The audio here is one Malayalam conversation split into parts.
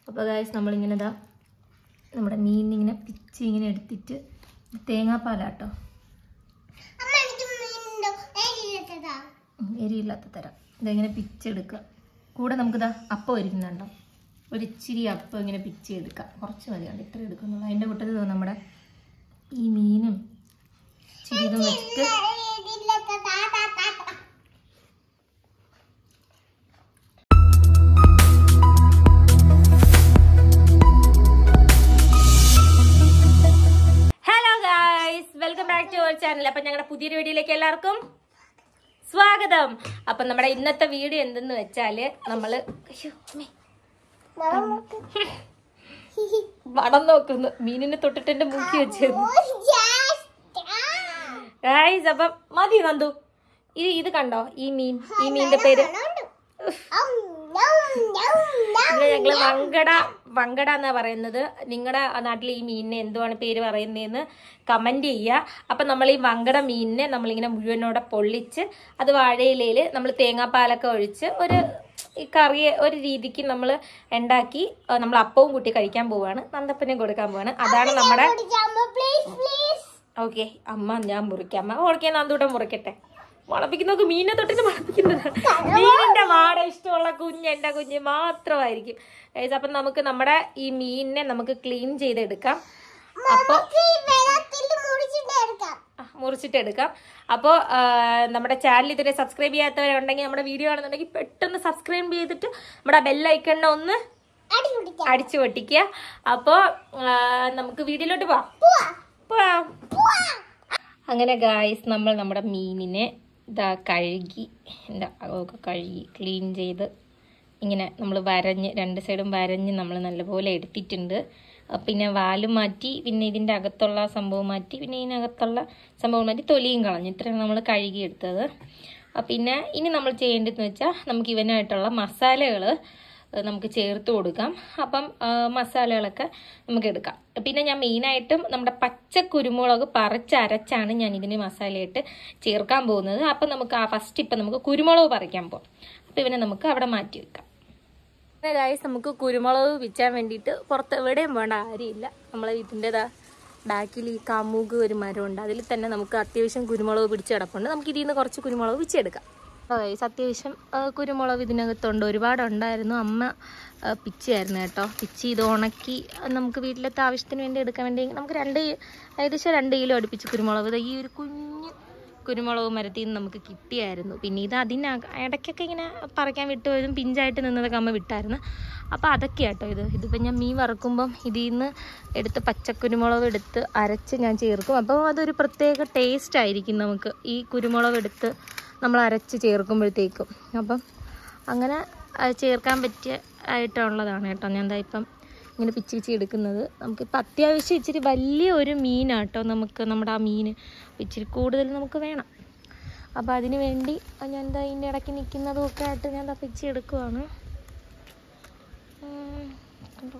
അപ്പോൾ ഗായ്സ് നമ്മളിങ്ങനെ ഇതാ നമ്മുടെ മീൻ ഇങ്ങനെ പിച്ച് ഇങ്ങനെ എടുത്തിട്ട് തേങ്ങാപ്പാലാട്ടോ അമ്മ എനിക്ക് മീനുണ്ടോ എരിയില്ലാത്തതാ ഉം, എരിയില്ലാത്ത തരം ഇതെങ്ങനെ പിച്ചെടുക്കുക കൂടെ നമുക്കിതാ അപ്പം ഇരിക്കുന്നുണ്ടോ ഒരു ഇച്ചിരി അപ്പം ഇങ്ങനെ പിച്ച് എടുക്കാം കുറച്ച് മതിയുണ്ട് ഇത്ര എടുക്കുന്നുള്ളൂ അതിൻ്റെ കൂട്ടത്തിൽ ദാ നമ്മുടെ ഈ മീനും ഇച്ചിരി ഇതും വെച്ചിട്ട് എരിയില്ലാത്തതാ താ താ താ hello guys welcome back to our channel അപ്പം ഞങ്ങളുടെ പുതിയൊരു വീഡിയോയിലേക്ക് എല്ലാവർക്കും സ്വാഗതം അപ്പം നമ്മുടെ ഇന്നത്തെ വീഡിയോ എന്തെന്ന് വെച്ചാല് നമ്മള് അയ്യോ, അമ്മേ. വടം നോക്കുന്നു മീനിനെ തൊട്ടിട്ട് എന്റെ മൂക്കി വെച്ചിരുന്നു ഗായ്സ് അപ്പം മതി നന്ദു ഇത് ഇത് കണ്ടോ ഈ മീൻ ഈ മീനിന്റെ പേര് ഇതിനെ ഞങ്ങള് വങ്കട വങ്കട എന്നാ പറയുന്നത് നിങ്ങളുടെ നാട്ടിൽ ഈ മീനിനെ എന്തുവാണ് പേര് പറയുന്നതെന്ന് കമന്റ് ചെയ്യുക അപ്പം നമ്മൾ ഈ വങ്കട മീനിനെ നമ്മളിങ്ങനെ മുഴുവനോടെ പൊള്ളിച്ച് അത് വാഴയിലയിൽ നമ്മൾ തേങ്ങാപ്പാലൊക്കെ ഒഴിച്ച് ഒരു ഈ കറി ഒരു രീതിക്ക് നമ്മൾ ഉണ്ടാക്കി നമ്മൾ അപ്പവും കൂട്ടി കഴിക്കാൻ പോവാണ് നന്ദപ്പനും കൊടുക്കാൻ പോവാണ് അതാണ് നമ്മുടെ പ്ലീസ് പ്ലീസ് ഓക്കെ അമ്മ ഞാൻ മുറിക്കാം അമ്മ ഓക്കെ നന്ദൂടെ മുറിക്കട്ടെ മുളപ്പിക്കുന്നവർക്ക് മീനെ തൊട്ടിട്ട് മുളപ്പിക്കുന്നത് മീനിന്റെ വാട ഇഷ്ടമുള്ള കുഞ്ഞ് എന്റെ കുഞ്ഞ് മാത്രമായിരിക്കും Guys, അപ്പം നമുക്ക് നമ്മുടെ ഈ മീനിനെ നമുക്ക് ക്ലീൻ ചെയ്തെടുക്കാം അപ്പോൾ വെള്ളത്തിൽ മുറിച്ചിട്ട് എടുക്കാം മുറിച്ചിട്ടെടുക്കാം അപ്പോൾ നമ്മുടെ ചാനൽ ഇതുവരെ സബ്സ്ക്രൈബ് ചെയ്യാത്തവരുണ്ടെങ്കിൽ നമ്മുടെ വീഡിയോ ആണെന്നുണ്ടെങ്കിൽ പെട്ടെന്ന് സബ്സ്ക്രൈബ് ചെയ്തിട്ട് നമ്മുടെ ബെല്ലൈക്കണ്ണ ഒന്ന് അടി കുടിക്കാം അടിച്ചു പൊട്ടിക്കുക അപ്പോൾ നമുക്ക് വീഡിയോയിലോട്ട് പോവാം പോവാ പോവാം പോവാ അങ്ങനെ ഗായ്സ് നമ്മൾ നമ്മുടെ മീനിനെ ഇതാ കഴുകി എൻ്റെ അകമൊക്കെ കഴുകി ക്ലീൻ ചെയ്ത് ഇങ്ങനെ നമ്മൾ വരഞ്ഞ് രണ്ട് സൈഡും വരഞ്ഞ് നമ്മൾ നല്ലപോലെ എടുത്തിട്ടുണ്ട് അഹ് പിന്നെ വാലും മാറ്റി പിന്നെ ഇതിൻ്റെ അകത്തുള്ള സംഭവം മാറ്റി പിന്നെ ഇതിനകത്തുള്ള സംഭവം മാറ്റി തൊലിയും കളഞ്ഞു ഇത്രയാണ് നമ്മൾ കഴുകി എടുത്തത് അഹ് പിന്നെ ഇനി നമ്മൾ ചെയ്യേണ്ടതെന്ന് വെച്ചാൽ നമുക്ക് ഇവനായിട്ടുള്ള മസാലകൾ നമുക്ക് ചേർത്ത് കൊടുക്കാം അപ്പം ആ, മസാലകളൊക്കെ നമുക്ക് എടുക്കാം പിന്നെ ഞാൻ മെയിനായിട്ടും നമ്മുടെ പച്ച കുരുമുളക് പറിച്ചരച്ചാണ് ഞാൻ ഇതിന് മസാലയായിട്ട് ചേർക്കാൻ പോകുന്നത് അപ്പം നമുക്ക് ആ ഫസ്റ്റ് ഇപ്പം നമുക്ക് കുരുമുളക് പറിക്കാൻ പോകാം അപ്പം ഇവനെ നമുക്ക് അവിടെ മാറ്റി വെക്കാം ഗായ്സ് നമുക്ക് കുരുമുളക് വിൽക്കാൻ വേണ്ടിയിട്ട് പുറത്ത് എവിടെയും വേണ്ട ആരുമില്ല നമ്മളെ വീട്ടിൻ്റെതാ ബാക്കിൽ ഈ കമുക് ഒരു മരമുണ്ട് അതിൽ തന്നെ നമുക്ക് അത്യാവശ്യം കുരുമുളക് പിടിച്ച് കിടപ്പുണ്ട് നമുക്ക് ഇതിൽ നിന്ന് കുറച്ച് കുരുമുളക് പിച്ചെടുക്കാം ഗൈസ് അത്യാവശ്യം ആ, കുരുമുളക് ഇതിനകത്തുണ്ട് ഒരുപാടുണ്ടായിരുന്നു അമ്മ ആ, പിച്ചിയായിരുന്നു കേട്ടോ പിച്ചി ഇത് ഉണക്കി ആ, നമുക്ക് വീട്ടിലത്തെ ആവശ്യത്തിന് വേണ്ടി എടുക്കാൻ വേണ്ടി നമുക്ക് രണ്ട് ഏകദേശം രണ്ട് കിലോ അടുപ്പിച്ച് കുരുമുളക് ദാ ഈ ഒരു കുഞ്ഞ് കുരുമുളക് മരത്തിൽ നിന്ന് നമുക്ക് കിട്ടിയായിരുന്നു പിന്നെ ഇത് അതിന് ഇടയ്ക്കൊക്കെ ഇങ്ങനെ പറിക്കാൻ വിട്ടുപോയതും പിഞ്ചായിട്ട് നിന്നതൊക്കെ അമ്മ വിട്ടായിരുന്നു അപ്പോൾ അതൊക്കെ കേട്ടോ ഇത് ഇതിപ്പോൾ ഞാൻ മീൻ വറക്കുമ്പം ഇതിൽ നിന്ന് എടുത്ത് പച്ചക്കുരുമുളക് എടുത്ത് അരച്ച് ഞാൻ ചേർക്കും അപ്പോൾ അതൊരു പ്രത്യേക ടേസ്റ്റ് ആയിരിക്കും നമുക്ക് ഈ കുരുമുളക് എടുത്ത് നമ്മൾ അരച്ച് ചേർക്കുമ്പോഴത്തേക്കും അപ്പം അങ്ങനെ അത് ചേർക്കാൻ പറ്റിയ ആയിട്ടുള്ളതാണ് കേട്ടോ ഞാൻ എന്താ ഇപ്പം ഇങ്ങനെ പിച്ചി പിച്ചി എടുക്കുന്നത് നമുക്കിപ്പോൾ അത്യാവശ്യം ഇച്ചിരി വലിയ ഒരു മീനാട്ടോ നമുക്ക് നമ്മുടെ ആ മീൻ ഇച്ചിരി കൂടുതൽ നമുക്ക് വേണം അപ്പോൾ അതിന് വേണ്ടി ഞാൻ എന്താ ഇതിൻ്റെ ഇടയ്ക്ക് നിൽക്കുന്നതും ഒക്കെ ആയിട്ട് ഞാൻ എന്താ പിച്ചി എടുക്കുവാണ് ഉം, കണ്ടോ?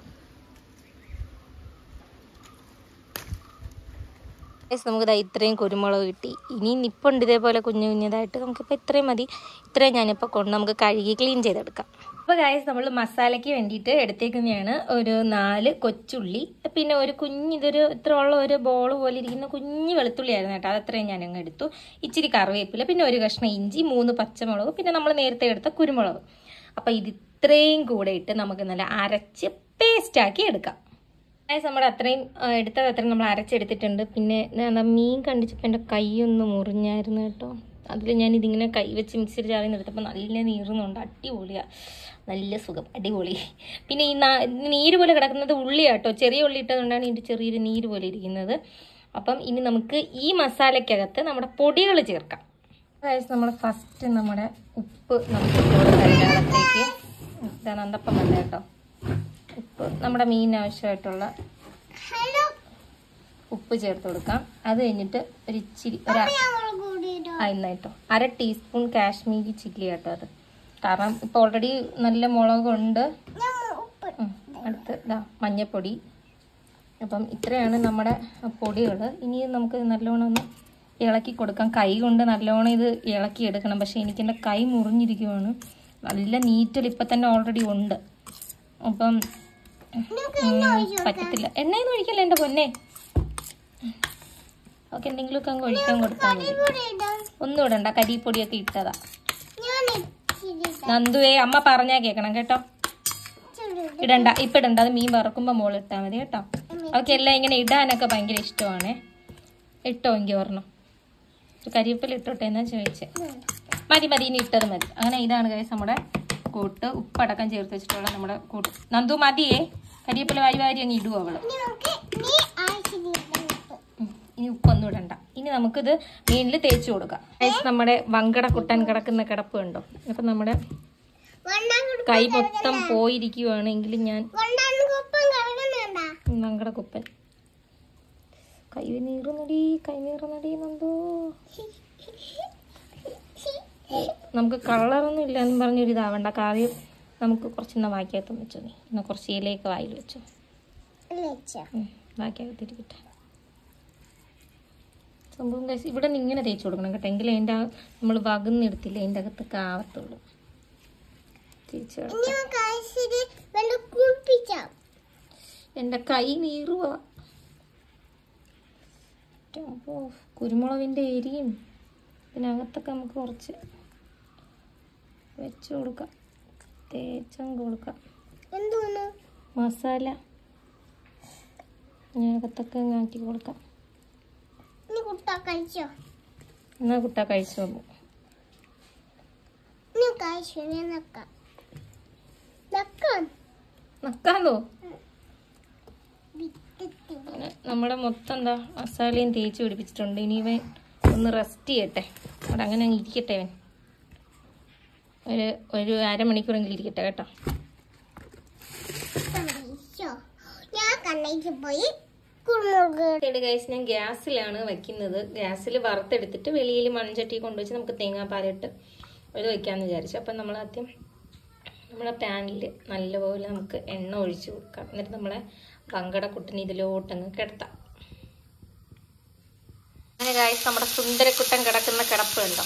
Guys, നമുക്ക് ദാ ഇത്രയും കുരുമുളക് കിട്ടി ഇനി നിപ്പുണ്ട് ഇതേപോലെ കുഞ്ഞു കുഞ്ഞതായിട്ട് നമുക്കിപ്പോൾ ഇത്രയും മതി ഇത്രയും ഞാനിപ്പോൾ കൊണ്ട് നമുക്ക് കഴുകി ക്ലീൻ ചെയ്തെടുക്കാം അപ്പോൾ ഗായസ് നമ്മൾ മസാലയ്ക്ക് വേണ്ടിയിട്ട് എടുത്തേക്കുന്നതാണ് ഒരു നാല് കൊച്ചുള്ളി പിന്നെ ഒരു കുഞ്ഞ് ഇതൊരു ഇത്ര ഉള്ള ഒരു ബോൾ പോലെ ഇരിക്കുന്ന കുഞ്ഞ് വെളുത്തുള്ളി ആയിരുന്നു കേട്ടോ അതത്രയും ഞാൻ അങ്ങ് എടുത്തു ഇച്ചിരി കറിവേപ്പില പിന്നെ ഒരു കഷ്ണം ഇഞ്ചി മൂന്ന് പച്ചമുളക് പിന്നെ നമ്മൾ നേരത്തെ എടുത്ത കുരുമുളക് അപ്പോൾ ഇത് ഇത്രയും കൂടെ ഇട്ട് നമുക്ക് നല്ല അരച്ച് പേസ്റ്റാക്കി എടുക്കാം ഗൈസ് നമ്മുടെ അത്രയും ആ, എടുത്തത് അത്രയും നമ്മൾ അരച്ചെടുത്തിട്ടുണ്ട് പിന്നെ ഞാൻ എന്താ മീൻ കണ്ടിച്ചപ്പോൾ എൻ്റെ കൈയൊന്ന് മുറിഞ്ഞായിരുന്നു കേട്ടോ അതിൽ ഞാൻ ഇതിങ്ങനെ കൈ വെച്ച് മിക്സിയിൽ ചാറി നിർത്തപ്പോൾ നല്ല നീറുന്നുണ്ട് അടിപൊളിയാ നല്ല സുഖം അടിപൊളി പിന്നെ ഈ നാ- നീര് പോലെ കിടക്കുന്നത് ഉള്ളിയാ കേട്ടോ ചെറിയ ഉള്ളി ഇട്ടതുകൊണ്ടാണ് ഇതിൻ്റെ ചെറിയൊരു നീര് പോലെ ഇരിക്കുന്നത് അപ്പം ഇനി നമുക്ക് ഈ മസാലയ്ക്കകത്ത് നമ്മുടെ പൊടികൾ ചേർക്കാം ഗൈസ് നമ്മൾ ഫസ്റ്റ് നമ്മുടെ ഉപ്പ് നമുക്ക് ഇട്ട് കൊടുക്കാം അതിനകത്തേക്ക് ഇതാണ് അന്തപ്പം വന്നത് കേട്ടോ ഉപ്പ് നമ്മുടെ മീൻ ആവശ്യമായിട്ടുള്ള ഹലോ ഉപ്പ് ചേർത്ത് കൊടുക്കാം അത് കഴിഞ്ഞിട്ട് ഒരു ഇച്ചിരി ഒരു ഞങ്ങൾ കൂടിയിട്ടോ ആ ഇന്നായിട്ടോ അര ടീസ്പൂൺ കാശ്മീരി ചില്ലി കേട്ടോ അത് കാരണം ഇപ്പോൾ ഓൾറെഡി നല്ല മുളകുണ്ട് ഞാൻ ഉപ്പ് ഉം, അടുത്ത് ഇതാ മഞ്ഞപ്പൊടി അപ്പം ഇത്രയാണ് നമ്മുടെ പൊടികൾ ഇനി നമുക്ക് നല്ലോണം ഒന്ന് ഇളക്കി കൊടുക്കാം കൈ കൊണ്ട് നല്ലോണം ഇത് ഇളക്കി എടുക്കണം പക്ഷേ എനിക്ക് എൻ്റെ കൈ മുറിഞ്ഞിരിക്കുവാണ് നല്ല നീറ്റൽ ഇപ്പം തന്നെ ഓൾറെഡി ഉണ്ട് അപ്പം നമുക്ക് എണ്ണ ഒഴിച്ചു കൊടുക്കാം പറ്റത്തില്ല എണ്ണയൊന്നും ഒഴിക്കല്ല എൻ്റെ പൊന്നെ ഓക്കെ എന്തെങ്കിലുമൊക്കെ അങ്ങ് ഒഴിക്കാൻ കൊടുത്താൽ മതി കൂടി ഇടാം ഒന്നും ഇടണ്ട കരിപ്പൊടിയൊക്കെ ഇട്ടതാ ഞാൻ ഇച്ചിരി ഇടാം. നന്ദുവേ അമ്മ പറഞ്ഞാ കേൾക്കണം കേട്ടോ ഇച്ചിരി ഇടാം. ഇടണ്ട ഇപ്പം ഇടണ്ട അത് മീൻ വറക്കുമ്പോൾ മോൾ ഇട്ടാൽ മതി കേട്ടോ അവൾക്ക് എല്ലാം ഇങ്ങനെ ഇടാനൊക്കെ ഭയങ്കര ഇഷ്ടമാണേ ഇട്ടോ എങ്കിൽ ഓർണം ഒരു കരിവേപ്പില ഇട്ടോട്ടെ എന്നാ ചോദിച്ചേ മതി മതി ഇനി ഇട്ടത് മതി അങ്ങനെ ഇതാണ് കേസ് നമ്മുടെ കൂട്ട് ഉപ്പടക്കം ചേർത്ത് വെച്ചിട്ടുള്ള നമ്മുടെ കൂട്ട് നന്ദു മതിയേ കരിവേപ്പില വാരി വാരി അങ്ങ് ഇടുവോ അവള് ഇനി നമുക്ക് നീ ആഴ്ചയിൽ ഇടാം ഉപ്പ്. ഉം. ഇനി ഉപ്പൊന്നും ഇടണ്ട ഇനി നമുക്കിത് മീനിൽ തേച്ച് കൊടുക്കാം ഗൈസ് നമ്മുടെ വങ്കട കുട്ടൻ കിടക്കുന്ന കിടപ്പ് കണ്ടോ അപ്പം നമ്മുടെ വണ്ണാൻ കുടുംബം കൈ മൊത്തം പോയിരിക്കുവാണെങ്കിൽ ഞാൻ വണ്ണാൻ കുപ്പം കിടക്കുന്നുണ്ടാ വങ്കട കുപ്പൻ കൈ നീറുന്നടി കൈ നീറുന്നടി നന്ദു നമുക്ക് കളറൊന്നും ഇല്ല എന്ന് പറഞ്ഞൊരു ഇതാവണ്ട കാര്യം നമുക്ക് കുറച്ച് എന്നാ വാക്കിയകത്തും വെച്ചോ നീ എന്നാ കുറച്ച് ഇലയൊക്കെ വായിൽ വെച്ചോ വെച്ചോ ഉം, വാക്കിയകത്തിരിക്കട്ടെ സംഭവം guys, ഇവിടെ നിന്ന് ഇങ്ങനെ തേച്ച് കൊടുക്കണം കേട്ടോ എങ്കിലും അതിൻ്റെ നമ്മൾ വകുന്നെടുത്തില്ല അതിൻ്റെ അകത്തൊക്കെ ആവത്തുള്ളൂ തേച്ച് ഇനി കൊടുക്കാം നമുക്ക് ആഴ്ചയിൽ വെള്ളം കുളിപ്പിക്കാം എൻ്റെ കൈ നീറുക അപ്പോൾ കുരുമുളകിൻ്റെ എരിയും ഇതിനകത്തൊക്കെ നമുക്ക് കുറച്ച് വെച്ച് കൊടുക്കാം തേച്ചും കൊടുക്കാം എന്തോന്ന് മസാല ഇതിനകത്തൊക്കെ അങ്ങ് ആക്കി കൊടുക്കാം ഇനി കുട്ട കഴിച്ചോ എന്നാൽ കുട്ട കഴിച്ചോളൂ ഇനി കഴിച്ചു ഞാൻ നക്കാം നക്കാം നക്കാലോ വിത്തിട്ട് അങ്ങനെ നമ്മുടെ മൊത്തം എന്താ മസാലയും തേച്ച് പിടിപ്പിച്ചിട്ടുണ്ട് ഇനി ഇവൻ ഒന്ന് റെസ്റ്റ് ചെയ്യട്ടെ അവിടെ അങ്ങനെ അങ്ങ് ഇരിക്കട്ടെ ഇവൻ ഒരു ഒരു അരമണിക്കൂറെങ്കിലും ഇരിക്കട്ടെ കേട്ടോ കഴിച്ചോ ഞാൻ കണ്ണേക്ക് പോയി കുരുമുളക് ഗൈസ് ഞാൻ ഗ്യാസിലാണ് വെക്കുന്നത് ഗ്യാസിൽ വറുത്തെടുത്തിട്ട് വെളിയിൽ മൺചട്ടി കൊണ്ടുവച്ച് നമുക്ക് തേങ്ങാപ്പാലിട്ട് ഒരു വയ്ക്കാമെന്ന് വിചാരിച്ചു അപ്പം നമ്മൾ ആദ്യം നമ്മുടെ പാനിൽ നല്ലപോലെ നമുക്ക് എണ്ണ ഒഴിച്ച് കൊടുക്കാം എന്നിട്ട് നമ്മളെ വങ്കടക്കുട്ടന് ഇതിലോട്ടങ്ങ് കിടത്താം അങ്ങനെ ഗായ്സ് നമ്മുടെ സുന്ദരക്കുട്ടൻ കിടക്കുന്ന കിടപ്പ് കണ്ടോ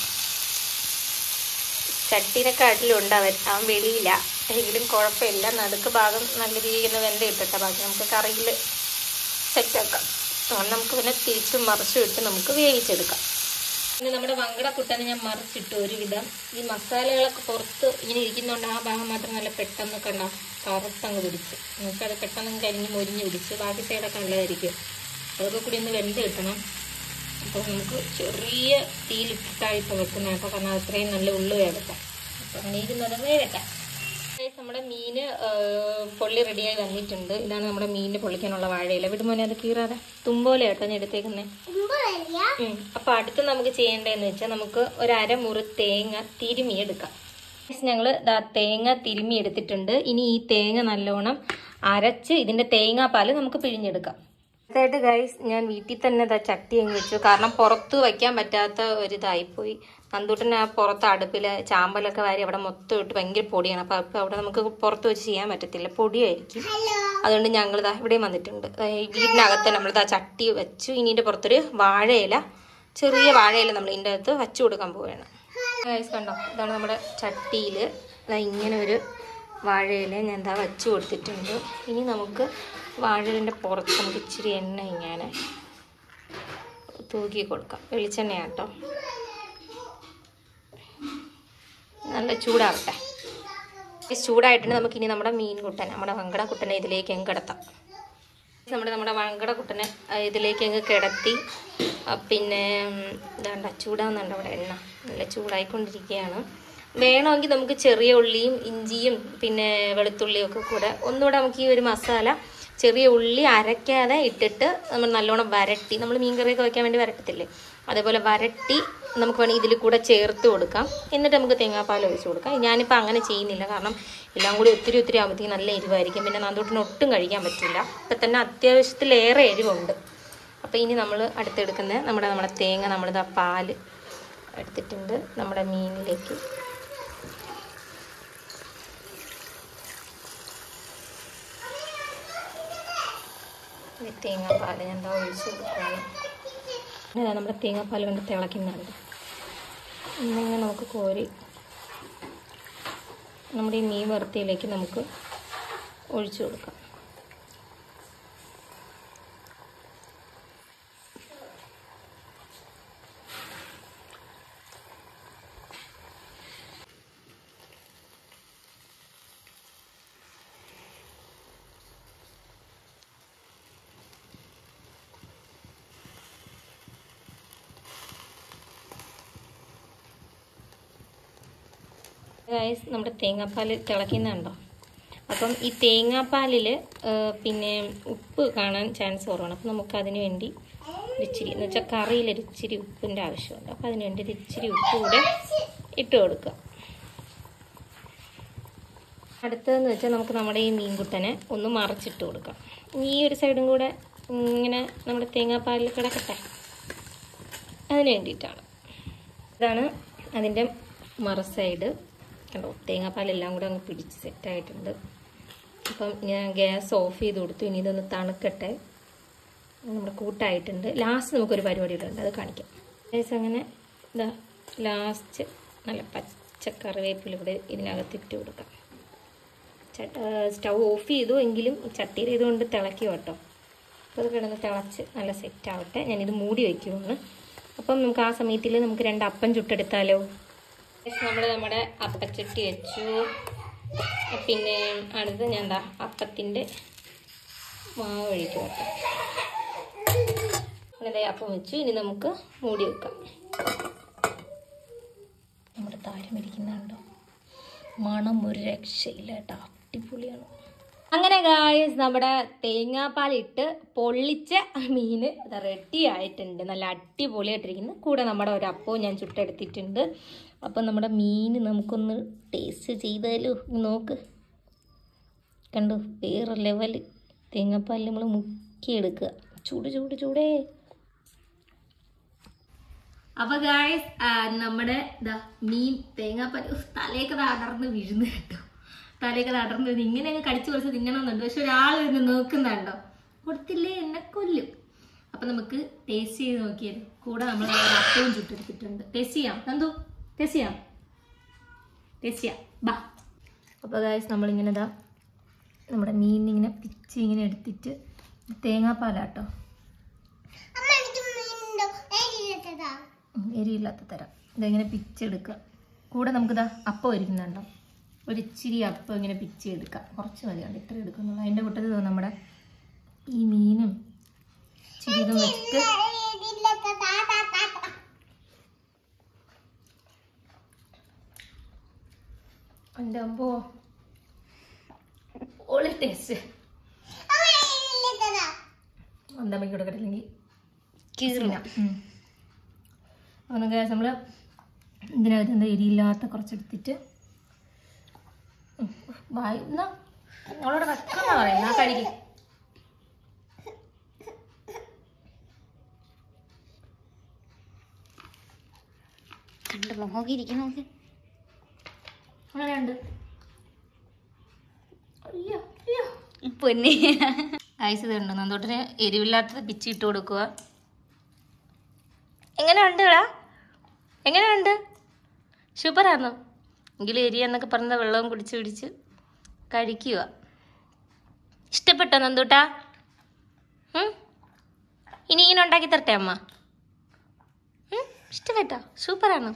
ചട്ടീനെക്കാട്ടിലുണ്ട് അവൻ അവൻ വെളിയില്ല എങ്കിലും കുഴപ്പമില്ല നടുക്ക് ഭാഗം നല്ല രീതിയിൽ ഒന്ന് വെന്ത ഇട്ടിട്ട ബാക്കി നമുക്ക് കറിയിൽ സെറ്റാക്കാം അങ്ങനെ നമുക്ക് പിന്നെ തിരിച്ചും മറിച്ചും ഇട്ട് നമുക്ക് വേവിച്ചെടുക്കാം പിന്നെ നമ്മുടെ വങ്കടക്കുട്ടനെ ഞാൻ മറിച്ചിട്ടു ഒരുവിധം ഈ മസാലകളൊക്കെ പുറത്ത് ഇങ്ങനെ ഇരിക്കുന്നതുകൊണ്ട് ആ ഭാഗം മാത്രം നല്ല പെട്ടെന്ന് കണ്ട കറുത്തങ്ങ് പിടിച്ച് നമുക്കത് പെട്ടെന്ന് കരിഞ്ഞ് മൊരിഞ്ഞ് പിടിച്ച് ബാക്കി സൈഡൊക്കെ നല്ലതായിരിക്കും അതൊക്കെ കൂടി ഒന്ന് വെന്ത് കിട്ടണം അപ്പോൾ നമുക്ക് ചെറിയ തീയിലിട്ടിട്ടാണ് ഇപ്പോൾ വെക്കുന്നത് കേട്ടോ കാരണം അത് അത്രയും നല്ല ഉള്ളു വേവട്ടെ അപ്പോൾ അങ്ങനെ ഇരുന്നത് വേവട്ടെ Guys, നമ്മുടെ മീന് ആ, പൊള്ളി റെഡിയായി വന്നിട്ടുണ്ട് ഇതാണ് നമ്മുടെ മീനിന് പൊള്ളിക്കാനുള്ള വാഴയില വിടുമോനെ അത് കീറാതെ തുമ്പോലെ കേട്ടോ ഞാൻ എടുത്തേക്കുന്നത് കുമ്പളല്ല അപ്പൊ അടുത്ത് നമുക്ക് ചെയ്യേണ്ടതെന്ന് വെച്ചാൽ നമുക്ക് ഒരു അരമുറി തേങ്ങ തിരുമി എടുക്കാം ഞങ്ങൾ ദാ തേങ്ങ തിരുമി എടുത്തിട്ടുണ്ട് ഇനി ഈ തേങ്ങ നല്ലോണം അരച്ച് ഇതിന്റെ തേങ്ങാപ്പാൽ നമുക്ക് പിഴിഞ്ഞെടുക്കാം അതായത് ഗൈസ് ഞാൻ വീട്ടിൽ തന്നെ ദാ ചട്ടി അങ്ങ് വെച്ചു കാരണം പുറത്ത് വയ്ക്കാൻ പറ്റാത്ത ഒരു ഇതായിപ്പോയി നന്ദൂട്ടന് ആ പുറത്ത് അടുപ്പിൽ ചാമ്പലൊക്കെ വാരി അവിടെ മൊത്തം ഇട്ട് ഭയങ്കര പൊടിയാണ് അപ്പോൾ അപ്പോൾ അവിടെ നമുക്ക് പുറത്ത് വെച്ച് ചെയ്യാൻ പറ്റത്തില്ല പൊടിയായിരിക്കും ഹലോ അതുകൊണ്ട് ഞങ്ങൾ ഇതാ ഇവിടെയും വന്നിട്ടുണ്ട് ദാ ഈ വീടിനകത്ത് നമ്മൾ ഇതാ ചട്ടി വെച്ചു ഇനി ഇതിൻ്റെ പുറത്തൊരു വാഴയില ചെറിയ വാഴയില നമ്മൾ ഇതിൻ്റെ അകത്ത് വച്ചു കൊടുക്കാൻ പോവുകയാണ് ഗൈസ് കണ്ടോ ഇതാണ് നമ്മുടെ ചട്ടിയിൽ ഇങ്ങനെ ഒരു വാഴയില ഞാൻ എന്താ വച്ചു കൊടുത്തിട്ടുണ്ട് ഇനി നമുക്ക് വാഴയിലിൻ്റെ പുറത്ത് നമുക്ക് ഇച്ചിരി എണ്ണ ഇങ്ങനെ തൂക്കി കൊടുക്കാം വെളിച്ചെണ്ണയാട്ടോ നല്ല ചൂടാവട്ടെ ഈ ചൂടായിട്ടുണ്ട് നമുക്ക് ഇനി നമ്മുടെ മീൻ കുട്ടൻ നമ്മുടെ വങ്കട കുട്ടനെ ഇതിലേക്ക് അങ്ങ് കിടത്താം നമ്മുടെ നമ്മുടെ വങ്കട കുട്ടനെ ആ, ഇതിലേക്ക് അങ്ങ് കിടത്തി ആ, പിന്നെ ഉം, ഇതാണ്ട ചൂടാവുന്നുണ്ട് അവിടെ എണ്ണ നല്ല ചൂടായിക്കൊണ്ടിരിക്കുകയാണ് വേണമെങ്കിൽ നമുക്ക് ചെറിയ ഉള്ളിയും ഇഞ്ചിയും പിന്നെ വെളുത്തുള്ളിയും ഒക്കെ കൂടെ ഒന്നുകൂടെ നമുക്ക് ഈ ഒരു മസാല ചെറിയ ഉള്ളി അരയ്ക്കാതെ ഇട്ടിട്ട് നമ്മൾ നല്ലോണം വരട്ടി നമ്മൾ മീൻ കറിയൊക്കെ വയ്ക്കാൻ വേണ്ടി വരട്ടത്തില്ലേ അതേപോലെ വരട്ടി നമുക്ക് വേണമെങ്കിൽ ഇതിൽ കൂടെ ചേർത്ത് കൊടുക്കാം എന്നിട്ട് നമുക്ക് തേങ്ങാപ്പാൽ ഒഴിച്ച് കൊടുക്കാം ഞാനിപ്പോൾ അങ്ങനെ ചെയ്യുന്നില്ല കാരണം എല്ലാം കൂടി ഒത്തിരി ഒത്തിരി ആകുമ്പോഴത്തേക്കും നല്ല എരിവായിരിക്കും പിന്നെ നന്ദൂട്ടിന് ഒട്ടും കഴിക്കാൻ പറ്റില്ല ഇപ്പം തന്നെ അത്യാവശ്യത്തിലേറെ എരിവുണ്ട് അപ്പോൾ ഇനി നമ്മൾ അടുത്തെടുക്കുന്ന നമ്മുടെ നമ്മുടെ തേങ്ങ നമ്മളിതാ പാല് എടുത്തിട്ടുണ്ട് നമ്മുടെ മീനിലേക്ക് ഈ തേങ്ങാപ്പാൽ ഞാൻ എന്താ ഒഴിച്ച് കൊടുക്കുകയാണ് ഇതാ നമ്മുടെ തേങ്ങാപ്പാൽ കൊണ്ട് തിളയ്ക്കുന്നുണ്ട് ഇന്നിങ്ങനെ നമുക്ക് കോരി നമ്മുടെ ഈ മീൻ വറുത്തിയിലേക്ക് നമുക്ക് ഒഴിച്ചു കൊടുക്കാം ഗായ്സ് നമ്മുടെ തേങ്ങാപ്പാൽ തിളയ്ക്കുന്നുണ്ടോ അപ്പം ഈ തേങ്ങാപ്പാലിൽ പിന്നെ ഉപ്പ് കാണാൻ ചാൻസ് കുറവാണ് അപ്പം നമുക്ക് അതിന് വേണ്ടി ഒരു ഇച്ചിരി എന്ന് വെച്ചാൽ കറിയിൽ ഒരു ഇച്ചിരി ഉപ്പിൻ്റെ ആവശ്യമുണ്ട് അപ്പം അതിന് വേണ്ടി ഒരു ഇച്ചിരി ഉപ്പ് കൂടെ ഇട്ട് കൊടുക്കുക അടുത്തതെന്ന് വെച്ചാൽ നമുക്ക് നമ്മുടെ ഈ മീൻകുട്ടനെ ഒന്ന് മറിച്ചിട്ട് കൊടുക്കാം ഈ ഒരു സൈഡും കൂടെ ഇങ്ങനെ നമ്മുടെ തേങ്ങാപ്പാലിൽ കിടക്കട്ടെ അതിന് വേണ്ടിയിട്ടാണ് ഇതാണ് അതിൻ്റെ മറ സൈഡ് കണ്ടോ തേങ്ങാപ്പാലെല്ലാം കൂടെ അങ്ങ് പിടിച്ച് സെറ്റായിട്ടുണ്ട് അപ്പം ഞാൻ ഗ്യാസ് ഓഫ് ചെയ്ത് കൊടുത്തു ഇനി ഇതൊന്ന് തണുക്കട്ടെ നമ്മുടെ കൂട്ടായിട്ടുണ്ട് ലാസ്റ്റ് നമുക്കൊരു പരിപാടി ഉണ്ട് അത് കാണിക്കാം ഗ്യാസ് അങ്ങനെ ഇതാ ലാസ്റ്റ് നല്ല പച്ച കറിവേപ്പില ഇവിടെ ഇതിനകത്തിട്ട് കൊടുക്കാം ചട്ട സ്റ്റൗ ഓഫ് ചെയ്തു എങ്കിലും ചട്ടിയിൽ ഇതുകൊണ്ട് തിളയ്ക്കും കേട്ടോ അപ്പോൾ അത് കിടന്ന് തിളച്ച് നല്ല സെറ്റ് ആവട്ടെ ഞാനിത് മൂടി വയ്ക്കുവാണ് അപ്പം നമുക്ക് ആ സമയത്തിൽ നമുക്ക് രണ്ട് അപ്പം ചുട്ടെടുത്താലോ നമ്മൾ നമ്മുടെ അപ്പച്ചട്ടി വെച്ചു പിന്നെ അടുത്ത് ഞാൻ എന്താ അപ്പത്തിൻ്റെ മാവ് ഒഴിക്കും കേട്ടോ അങ്ങനെ അപ്പം വെച്ചു ഇനി നമുക്ക് മൂടി വെക്കാം നമ്മുടെ താരം ഇരിക്കുന്നുണ്ടോ മണം ഒരു രക്ഷയില്ല കേട്ടോ അടിപൊളിയാണ് അങ്ങനെ ഗായസ് നമ്മുടെ തേങ്ങാപ്പാലിട്ട് പൊള്ളിച്ച മീൻ റെഡി ആയിട്ടുണ്ട് നല്ല അടിപൊളിയായിട്ടിരിക്കുന്നു കൂടെ നമ്മുടെ ഒരു അപ്പവും ഞാൻ ചുട്ടെടുത്തിട്ടുണ്ട് അപ്പം നമ്മുടെ മീൻ നമുക്കൊന്ന് ടേസ്റ്റ് ചെയ്താലോ നോക്ക് കണ്ടു വേറെ ലെവൽ തേങ്ങാപ്പാലിൽ നമ്മൾ മുക്കിയെടുക്കുക ചൂട് ചൂട് ചൂടേ അപ്പൊ ഗായ്സ് നമ്മുടെ ഇതാ മീൻ തേങ്ങാപ്പാൽ ഉഫ്, തലയൊക്കെ അടർന്ന് വീഴുന്നു കേട്ടോ തലയൊക്കെ അടർന്ന് വീഴുന്നു ഇങ്ങനെ അങ്ങ് കടിച്ചു കുറച്ച് തിന്നണമെന്നുണ്ട് പക്ഷെ ഒരാൾ ഇരുന്ന് നോക്കുന്നുണ്ടോ കൊടുത്തില്ലേ എന്നെ കൊല്ലും അപ്പൊ നമുക്ക് ടേസ്റ്റ് ചെയ്ത് നോക്കിയത് കൂടെ നമ്മൾ അപ്പവും ചുട്ടെടുത്തിട്ടുണ്ട് ടേസ്റ്റ് ചെയ്യാം നന്ദു ടേസ്റ്റ് ചെയ്യാം ടേസ്റ്റ് ചെയ്യാം ബാ അപ്പോൾ ഗായ്സ് നമ്മളിങ്ങനെ ഇതാ നമ്മുടെ മീൻ ഇങ്ങനെ പിച്ച് ഇങ്ങനെ എടുത്തിട്ട് തേങ്ങാപ്പാലാട്ടോ അമ്മ എനിക്ക് മീനുണ്ടോ ഏരിയിലെത്തതാ ഉം, എരിയില്ലാത്ത തരം ഇതെങ്ങനെ പിച്ചെടുക്കുക കൂടെ നമുക്കിതാ അപ്പം ഇരിക്കുന്നുണ്ടോ ഒരു ഇച്ചിരി അപ്പം ഇങ്ങനെ പിച്ചെടുക്കാം കുറച്ച് മതിയാണ് ഇത്ര എടുക്കുന്നുള്ളൂ അതിൻ്റെ കൂട്ടത്തിൽ ദാ നമ്മുടെ ഈ മീനും ഇച്ചിരി ഇതും വെച്ചിട്ട് ഏരിയിലെത്തതാ താ താ താ എൻ്റെ അമ്പോ ഓളി ടേസ്റ്റ് അമ്മ ഏരിയിലെത്തതാ അന്തമ്മയ്ക്ക് കൊടുക്കട്ടില്ലെങ്കിൽ കീറില്ല അപ്പോൾ ഗ്യാസ് നമ്മൾ ഇതിനകത്ത് എന്താ എരിയില്ലാത്ത കുറച്ചെടുത്തിട്ട് ഉം, വായി എന്നാ അവളോട് വെക്കുന്ന പറയുന്ന ആ കഴുകി കണ്ട് മോഹിരിക്കുന്നു അങ്ങനെയുണ്ട് അയ്യോ അയ്യോ പൊന്നെ ഐസ് ഇതുണ്ട് നന്തോട്ടിന് എരിവില്ലാത്തത് പിച്ചിട്ട് കൊടുക്കുക എങ്ങനെയുണ്ട് ഇടാ എങ്ങനെയുണ്ട് സൂപ്പറാണോ എങ്കിലും എരി എന്നൊക്കെ പറഞ്ഞ വെള്ളവും കുടിച്ച് പിടിച്ച് കഴിക്കുക ഇഷ്ടപ്പെട്ടോ നന്തൂട്ടാ ഉം? ഇനി ഇങ്ങനെ ഉണ്ടാക്കി തരട്ടെ അമ്മ ഉം? ഇഷ്ടപ്പെട്ടോ സൂപ്പറാണോ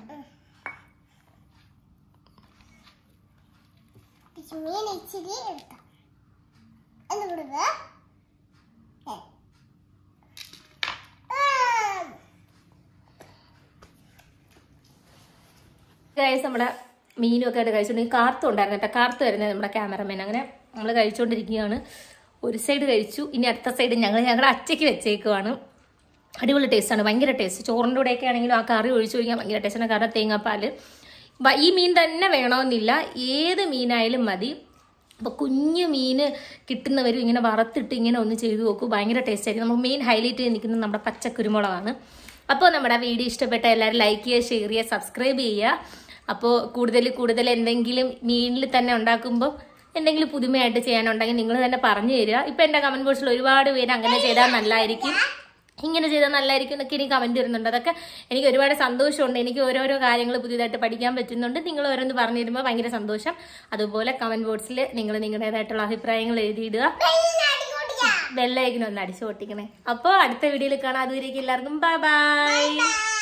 മീൻ ഇച്ചിരി എടുക്കാം എന്ന് കൊടുക്കുക ഗൈസ് നമ്മുടെ മീനും ഒക്കെ ആയിട്ട് കഴിച്ചുകൊണ്ട് കാർത്തും ഉണ്ടായിരുന്നു കേട്ടോ കാർത്ത് വരുന്നത് നമ്മുടെ ക്യാമറമാൻ അങ്ങനെ നമ്മൾ കഴിച്ചുകൊണ്ടിരിക്കുകയാണ് ഒരു സൈഡ് കഴിച്ചു ഇനി അടുത്ത സൈഡ് ഞങ്ങൾ ഞങ്ങളുടെ അച്ചയ്ക്ക് വെച്ചേക്കുവാണ് അടിപൊളി ടേസ്റ്റാണ് ഭയങ്കര ടേസ്റ്റ് ചോറിൻ്റെ കൂടെയൊക്കെ ആണെങ്കിലും ആ കറി ഒഴിച്ചു കഴിക്കാൻ ഭയങ്കര ടേസ്റ്റാണ് കാരണം തേങ്ങാപ്പാൽ ബ- ഈ മീൻ തന്നെ വേണമെന്നില്ല ഏത് മീനായാലും മതി അപ്പോൾ കുഞ്ഞു മീൻ കിട്ടുന്നവരും ഇങ്ങനെ വറുത്തിട്ട് ഇങ്ങനെ ഒന്ന് ചെയ്തു നോക്കൂ ഭയങ്കര ടേസ്റ്റ് ആയിരിക്കും നമുക്ക് മെയിൻ ഹൈലൈറ്റ് ചെയ്ത് നിൽക്കുന്നത് നമ്മുടെ പച്ച കുരുമുളകാണ് അപ്പോൾ നമ്മുടെ വീഡിയോ ഇഷ്ടപ്പെട്ട എല്ലാവരും ലൈക്ക് ചെയ്യുക ഷെയർ ചെയ്യുക സബ്സ്ക്രൈബ് ചെയ്യുക അപ്പോൾ കൂടുതൽ കൂടുതൽ എന്തെങ്കിലും മീനിൽ തന്നെ ഉണ്ടാക്കുമ്പോൾ എന്തെങ്കിലും പുതുമയായിട്ട് ചെയ്യാനുണ്ടെങ്കിൽ നിങ്ങൾ തന്നെ പറഞ്ഞു തരിക ഇപ്പം എൻ്റെ കമൻറ്റ് ബോക്സിൽ ഒരുപാട് പേര് അങ്ങനെ ചെയ്താൽ നല്ലതായിരിക്കും ഇങ്ങനെ ചെയ്താൽ നല്ലതായിരിക്കും എന്നൊക്കെ എനിക്ക് കമൻറ്റ് വരുന്നുണ്ട് അതൊക്കെ എനിക്ക് ഒരുപാട് സന്തോഷമുണ്ട് എനിക്ക് ഓരോരോ കാര്യങ്ങൾ പുതിയതായിട്ട് പഠിക്കാൻ പറ്റുന്നുണ്ട് നിങ്ങൾ ഓരോന്ന് പറഞ്ഞു തരുമ്പോൾ ഭയങ്കര സന്തോഷം അതുപോലെ കമൻറ്റ് ബോക്സിൽ നിങ്ങൾ നിങ്ങളുടേതായിട്ടുള്ള അഭിപ്രായങ്ങൾ എഴുതിയിടുക ബെല്ലൈക്കൻ ഒന്ന് അടിച്ചു പൊട്ടിക്കണേ അപ്പോൾ അടുത്ത വീഡിയോയിൽ കാണാം അതുവരേക്കും എല്ലാവർക്കും ബൈ ബൈ